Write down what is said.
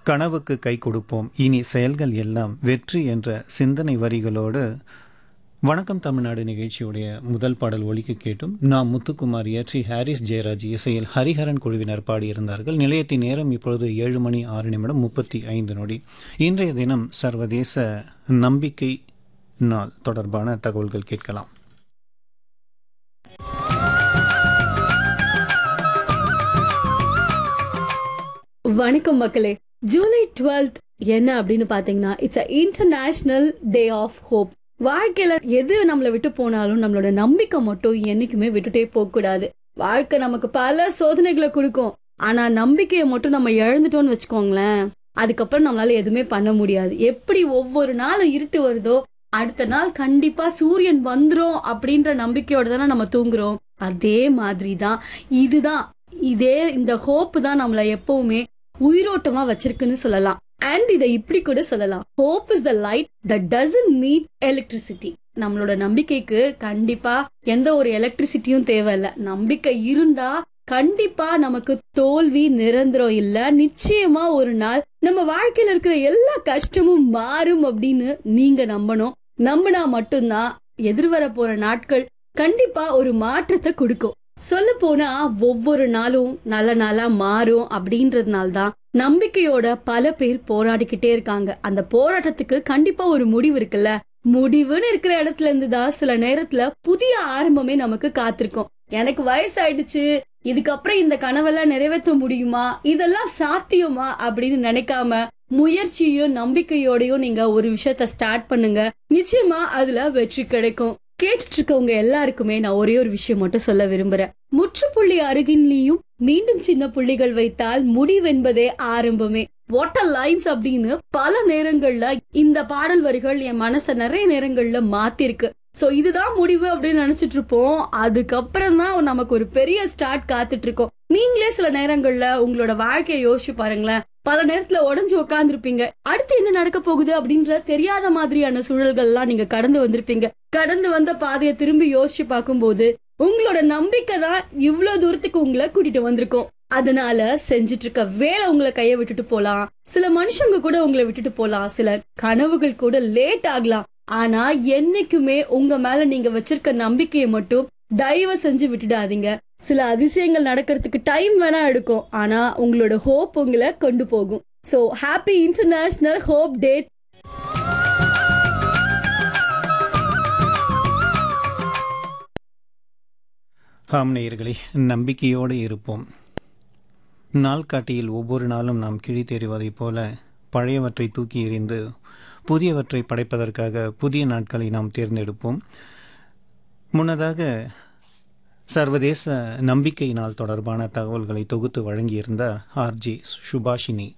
கனவுக்கு கை கொடுப்போம் இனி செயல்கள் எல்லாம் வெற்றி என்ற சிந்தனை வரிகளோடு வணக்கம் தமிழ்நாடு நிகழ்ச்சியுடைய முதல் பாடல் ஒலிக்கு கேட்டும் நான் முத்துக்குமார் இயற்றி ஹாரிஸ் ஜெயராஜ் இசையில் ஹரிஹரன் குழுவினர் பாடியிருந்தார்கள் நிலையத்தின் நேரம் இப்பொழுது ஏழு மணி ஆறு நிமிடம் முப்பத்தி ஐந்து நொடி இன்றைய தினம் சர்வதேச நம்பிக்கை நாள் தொடர்பான தகவல்கள் கேட்கலாம் வணக்கம் மக்களே ஜூலை டுவெல்த் என்ன அப்படின்னு பாத்தீங்கன்னா it's a international day of hope வாழ்க்கையில எது நம்மளை விட்டு போனாலும் நம்மளோட நம்பிக்கை மட்டும் என்னைக்குமே விட்டுட்டே போக கூடாது வாழ்க்கை நமக்கு பல சோதனைகளை கொடுக்கும் ஆனா நம்பிக்கையை மட்டும் நம்ம இழந்துட்டோம்னு வச்சுக்கோங்களேன் அதுக்கப்புறம் நம்மளால எதுவுமே பண்ண முடியாது எப்படி ஒவ்வொரு நாளும் இருட்டு வருதோ அடுத்த நாள் கண்டிப்பா சூரியன் வந்துரும் அப்படின்ற நம்பிக்கையோட தானே நம்ம தூங்குறோம் அதே மாதிரி தான் இதுதான் இதே இந்த ஹோப் தான் நம்மள எப்பவுமே உயிரோட்டமா வச்சிருக்குன்னு சொல்லலாம் அண்ட் இதை இப்படி கூட சொல்லலாம் hope is the light that doesn't need electricity நம்மளோட நம்பிக்கைக்கு கண்டிப்பா எந்த ஒரு எலக்ட்ரிசிட்டியும் தேவையில்ல நம்பிக்கை இருந்தா கண்டிப்பா நமக்கு தோல்வி நிரந்தரம் இல்ல நிச்சயமா ஒரு நாள் நம்ம வாழ்க்கையில இருக்கிற எல்லா கஷ்டமும் மாறும் அப்படின்னு நீங்க நம்பணும் நம்பினா மட்டும்தான் எதிர்வர போற நாட்கள் கண்டிப்பா ஒரு மாற்றத்தை கொடுக்கும் சொல்ல போனா ஒவ்வொரு நாளும் நல்ல நாளா மாறும் அப்படின்றதுனால தான் நம்பிக்கையோட பல பேர் போராடிக்கிட்டே இருக்காங்க அந்த போராட்டத்துக்கு கண்டிப்பா ஒரு முடிவு இருக்குல்ல முடிவுன்னு இருக்கிற இடத்துல இருந்து தான் சில நேரத்துல புதிய ஆரம்பமே நமக்கு காத்திருக்கும் எனக்கு வயசாயிடுச்சு இதுக்கப்புறம் இந்த கனவெல்லாம் நிறைவேற்ற முடியுமா இதெல்லாம் சாத்தியமா அப்படின்னு நினைக்காம முயற்சியும் நம்பிக்கையோடயும் நீங்க ஒரு விஷயத்த ஸ்டார்ட் பண்ணுங்க நிச்சயமா அதுல வெற்றி கிடைக்கும் கேட்டுட்டு இருக்கவங்க எல்லாருக்குமே நான் ஒரே ஒரு விஷயம் மட்டும் சொல்ல விரும்புறேன் முற்றுப்புள்ளி அருகின்லயும் மீண்டும் சின்ன புள்ளிகள் வைத்தால் முடிவென்பதே ஆரம்பமே வாட்டர் லைன்ஸ் அப்படின்னு பல நேரங்கள்ல இந்த பாடல் வரிகள் என் மனச நிறைய நேரங்கள்ல மாத்திருக்கு சோ இதுதான் முடிவு அப்படின்னு நினைச்சிட்டு இருப்போம் அதுக்கப்புறம் தான் நமக்கு ஒரு பெரிய ஸ்டார்ட் காத்துட்டு இருக்கோம் நீங்களே சில நேரங்கள்ல உங்களோட வாழ்க்கையை யோசிச்சு பாருங்களேன் பல நேரத்துல உடஞ்சு உட்காந்துருப்பீங்க அடுத்து என்ன நடக்க போகுது அப்படின்ற தெரியாத மாதிரியான சூழல்கள்லாம் நீங்க கடந்து வந்திருப்பீங்க கடந்து வந்த பாதையை திரும்பி யோசிச்சு பார்க்கும்போது உங்களோட நம்பிக்கை தான் இவ்வளவு தூரத்துக்கு உங்களை கூட்டிட்டு வந்திருக்கும் அதனால செஞ்சிட்டு இருக்க வேலை உங்களை கைய விட்டுட்டு போலாம் சில மனுஷங்க கூட உங்களை விட்டுட்டு போலாம் சில கனவுகள் கூட லேட் ஆகலாம் ஆனா என்னைக்குமே உங்க மேல நீங்க வச்சிருக்க நம்பிக்கையை மட்டும் தயவு செஞ்சு விட்டுடாதீங்க சில அதிசயங்கள் நடக்கிறதுக்கு டைம் வேணா எடுக்கும் ஆனா உங்களோட ஹோப் உங்களை கொண்டு போகும் so happy international hope day ஆம் நேயர்களே நம்பிக்கையோடு இருப்போம் நாள்காட்டியில் ஒவ்வொரு நாளும் நாம் கிழி தெரிவதைப் போல பழையவற்றை தூக்கி எறிந்து புதியவற்றை படைப்பதற்காக புதிய நாட்களை நாம் தேர்ந்தெடுப்போம் முன்னதாக சர்வதேச நம்பிக்கை நாள் தொடர்பான தகவல்களை தொகுத்து வழங்கியிருந்த ஆர்ஜி சுபாஷினி